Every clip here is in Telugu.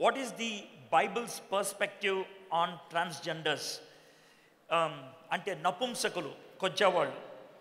what is the Bible's perspective on transgenders అంటే నపుంసకులు కొచ్చేవాళ్ళు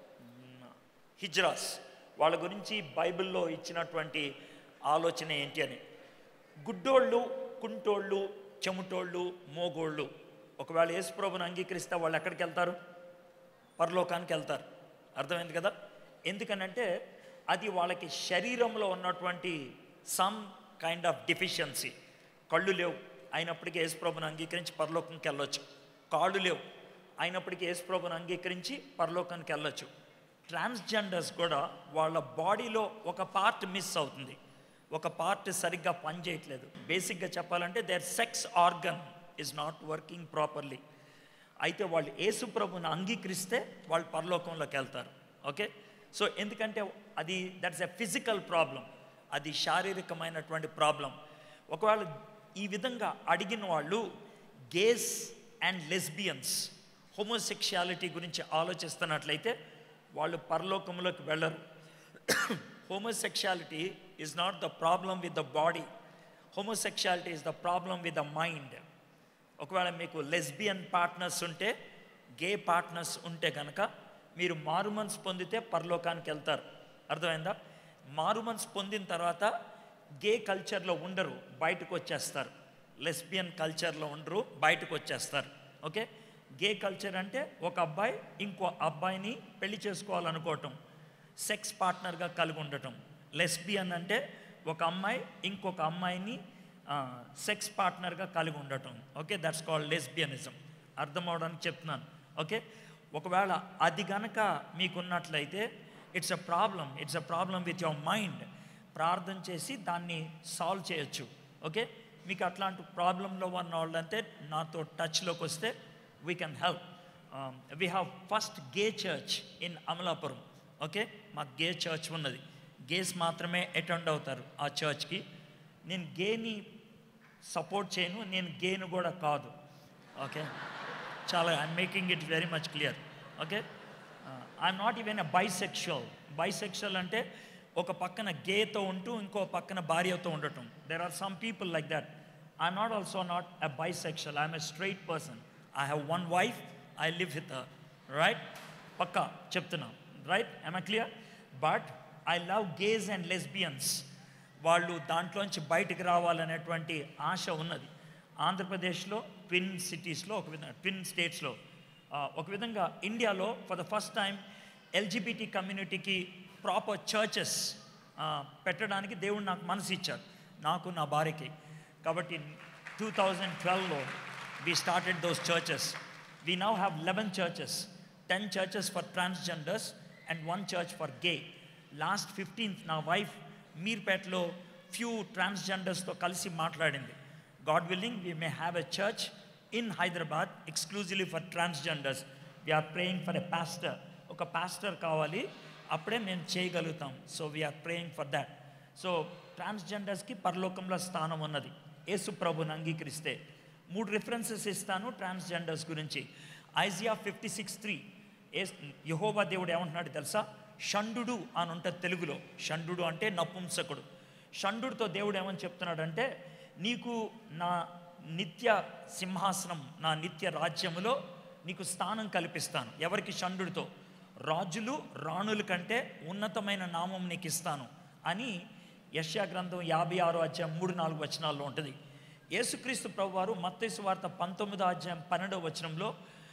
హిజ్రాస్ వాళ్ళ గురించి బైబిల్లో ఇచ్చినటువంటి ఆలోచన ఏంటి అని గుడ్డోళ్ళు కుంటోళ్ళు చెముటోళ్ళు మోగోళ్ళు ఒకవేళ యేసుప్రభుని అంగీకరిస్తే వాళ్ళు ఎక్కడికి వెళ్తారు పరలోకానికి వెళ్తారు అర్థమైంది కదా ఎందుకనంటే అది వాళ్ళకి శరీరంలో ఉన్నటువంటి సమ్ కైండ్ ఆఫ్ డిఫిషియన్సీ కళ్ళు లేవు అయినప్పటికీ యేసుప్రభుని అంగీకరించి పరలోకంకి వెళ్ళొచ్చు కాళ్ళు లేవు అయినప్పటికీ యేసుప్రభుని అంగీకరించి పరలోకానికి వెళ్ళొచ్చు ట్రాన్స్జెండర్స్ కూడా వాళ్ళ బాడీలో ఒక పార్ట్ మిస్ అవుతుంది ఒక పార్ట్ సరిగ్గా పనిచేయట్లేదు బేసిక్గా చెప్పాలంటే there sex organ is not working properly అయితే వాళ్ళు యేసు ప్రభుని అంగీకరిస్తే వాళ్ళు పరలోకంలోకి వెళ్తారు ఓకే సో ఎందుకంటే అది దట్స్ ఎ ఫిజికల్ ప్రాబ్లం అది శారీరకమైనటువంటి ప్రాబ్లం ఒకవేళ ఈ విధంగా అడిగిన వాళ్ళు గేస్ అండ్ లెస్బియన్స్ హోమోసెక్షువాలిటీ గురించి ఆలోచిస్తున్నట్లయితే వాళ్ళు పరలోకంలోకి వెళ్ళరు homosexuality is not the problem with the body homosexuality is the problem with the mind ఒకవేళ మీకు లెస్బియన్ పార్ట్నర్స్ ఉంటే గే పార్ట్నర్స్ ఉంటే కనుక మీరు మారుమన్స్ పొందితే పరలోకానికి వెళ్తారు అర్థమైందా మారుమన్స్ పొందిన తర్వాత గే కల్చర్లో ఉండరు బయటకు వచ్చేస్తారు లెస్బియన్ కల్చర్లో ఉండరు బయటకు వచ్చేస్తారు ఓకే గే కల్చర్ అంటే ఒక అబ్బాయి ఇంకో అబ్బాయిని పెళ్లి చేసుకోవాలనుకోవటం సెక్స్ పార్ట్నర్గా కలిగి ఉండటం లెస్బియన్ అంటే ఒక అమ్మాయి ఇంకొక అమ్మాయిని సెక్స్ పార్ట్నర్గా కలిగి ఉండటం ఓకే దట్స్ కాల్డ్ లెస్బియనిజం అర్థం అవడానికి చెప్తున్నాను ఓకే ఒకవేళ అది గనక మీకున్నట్లయితే it's a problem it's a problem with your mind ప్రార్థన చేసి దాన్ని సాల్వ్ చేయొచ్చు ఓకే మీకు అట్లాంటి ప్రాబ్లంలో ఉన్న వాళ్ళంటే నాతో టచ్లోకి వస్తే we can help we have first gay church in Amalapuram okay మాకు గే చర్చ్ ఉన్నది గేస్ మాత్రమే అటెండ్ అవుతారు ఆ చర్చ్కి నేను గేని సపోర్ట్ చేయను నేను గేను కూడా కాదు ఓకే చాలా I'm making it very much clear okay I'm not even a bisexual bisexual అంటే ఒక పక్కన గేతో ఉంటూ ఇంకో పక్కన భార్యతో ఉండటం there are some people like that I'm not also not a bisexual I'm a straight person I have one wife I live with right పక్కా చెప్తున్నాం right I'm clear but I love gays and lesbians వాళ్ళు దాంట్లోంచి బయటికి రావాలనేటువంటి ఆశ ఉన్నది ఆంధ్రప్రదేశ్లో ట్విన్ సిటీస్లో ఒక విధంగా ట్విన్ స్టేట్స్లో ఒక విధంగా ఇండియాలో for the first time LGBT కమ్యూనిటీకి ప్రాపర్ చర్చెస్ పెట్టడానికి దేవుడు నాకు మనసు ఇచ్చారు నాకు నా భార్యకి కాబట్టి టూ థౌజండ్ ట్వెల్వ్లో we started those churches we now have eleven churches ten churches for transgenders and one church for gay last fifteenth నా వైఫ్ మీర్పేటలో ఫ్యూ ట్రాన్స్జెండర్స్తో కలిసి మాట్లాడింది God willing we may have a church in Hyderabad exclusively for transgenders we are praying for a pastor ఒక పాస్టర్ కావాలి అప్పుడే మేము చేయగలుగుతాం so we are praying for that so ట్రాన్స్జెండర్స్కి పరలోకంలో స్థానం ఉన్నది యేసు ప్రభుని అంగీకరిస్తే మూడు రిఫరెన్సెస్ ఇస్తాను ట్రాన్స్జెండర్స్ గురించి ఐజియా ఫిఫ్టీ సిక్స్ త్రీ ఏ యహోబా దేవుడు ఏమంటున్నాడు తెలుసా షండు అని ఉంటుంది తెలుగులో షండు అంటే నపుంసకుడు షండుతో దేవుడు ఏమని చెప్తున్నాడంటే నీకు నా నిత్య సింహాసనం నా నిత్య రాజ్యములో నీకు స్థానం కల్పిస్తాను ఎవరికి షండుతో రాజులు రాణుల కంటే ఉన్నతమైన నామం నీకు ఇస్తాను అని యశ్యా గ్రంథం యాభై ఆరో అధ్యాయం మూడు నాలుగు వచనాల్లో ఉంటుంది యేసుక్రీస్తు ప్రభు వారు మత్తైసు వార్త పంతొమ్మిదో అధ్యాయం పన్నెండవ వచనంలో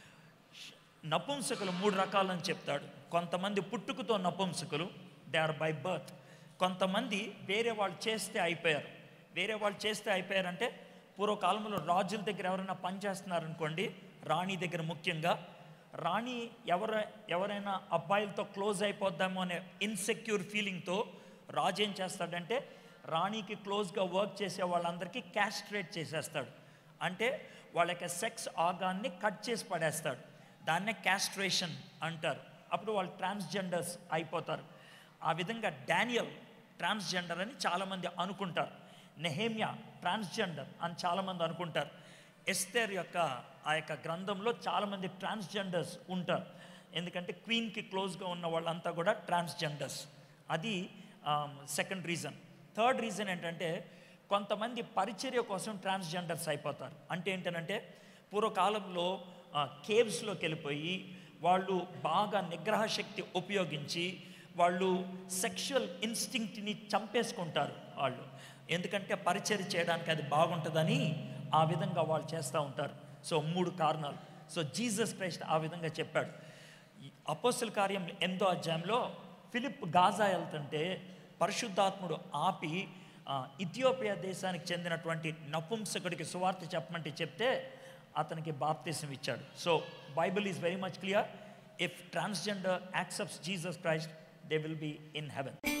నపుంసకులు మూడు రకాలని చెప్తాడు కొంతమంది పుట్టుకతో నపుంసకులు దే ఆర్ బై బర్త్ కొంతమంది వేరే వాళ్ళు చేస్తే అయిపోయారు వేరే వాళ్ళు చేస్తే అయిపోయారంటే పూర్వకాలంలో రాజుల దగ్గర ఎవరైనా పనిచేస్తున్నారనుకోండి రాణి దగ్గర ముఖ్యంగా రాణి ఎవర ఎవరైనా అబ్బాయిలతో క్లోజ్ అయిపోద్దామో అనే ఇన్సెక్యూర్ ఫీలింగ్తో రాజు ఏం చేస్తాడంటే రాణికి క్లోజ్గా వర్క్ చేసే వాళ్ళందరికీ క్యాస్ట్రేట్ చేసేస్తాడు అంటే వాళ్ళ యొక్క సెక్స్ ఆగాన్ని కట్ చేసి పడేస్తాడు దాన్నే క్యాస్ట్రేషన్ అంటారు అప్పుడు వాళ్ళు ట్రాన్స్జెండర్స్ అయిపోతారు ఆ విధంగా డానియల్ ట్రాన్స్జెండర్ అని చాలామంది అనుకుంటారు నెహేమియా ట్రాన్స్జెండర్ అని చాలామంది అనుకుంటారు ఎస్తేర్ యొక్క ఆ యొక్క గ్రంథంలో చాలామంది ట్రాన్స్జెండర్స్ ఉంటారు ఎందుకంటే క్వీన్కి క్లోజ్గా ఉన్న వాళ్ళంతా కూడా ట్రాన్స్జెండర్స్ అది సెకండ్ రీజన్ థర్డ్ రీజన్ ఏంటంటే కొంతమంది పరిచర్య కోసం ట్రాన్స్జెండర్స్ అయిపోతారు అంటే ఏంటనంటే పూర్వకాలంలో కేవ్స్లోకి వెళ్ళిపోయి వాళ్ళు బాగా నిగ్రహ శక్తి ఉపయోగించి వాళ్ళు సెక్షువల్ ఇన్స్టింక్ట్ని చంపేసుకుంటారు వాళ్ళు ఎందుకంటే పరిచర్య చేయడానికి అది బాగుంటుందని ఆ విధంగా వాళ్ళు చేస్తూ ఉంటారు సో మూడు కారణాలు సో జీసస్ క్రైస్ట్ ఆ విధంగా చెప్పాడు అపోస్తుల కార్యం ఎందో అధ్యాయంలో ఫిలిప్ గాజా వెళ్తుంటే పరిశుద్ధాత్ముడు ఆపి ఆ, ఇథియోపియా దేశానికి చెందినటువంటి నపుంసకుడికి సువార్త చెప్పమంటే చెప్తే అతనికి బాప్తిసం ఇచ్చాడు so Bible is very much clear if transgender accepts Jesus Christ they will be in haven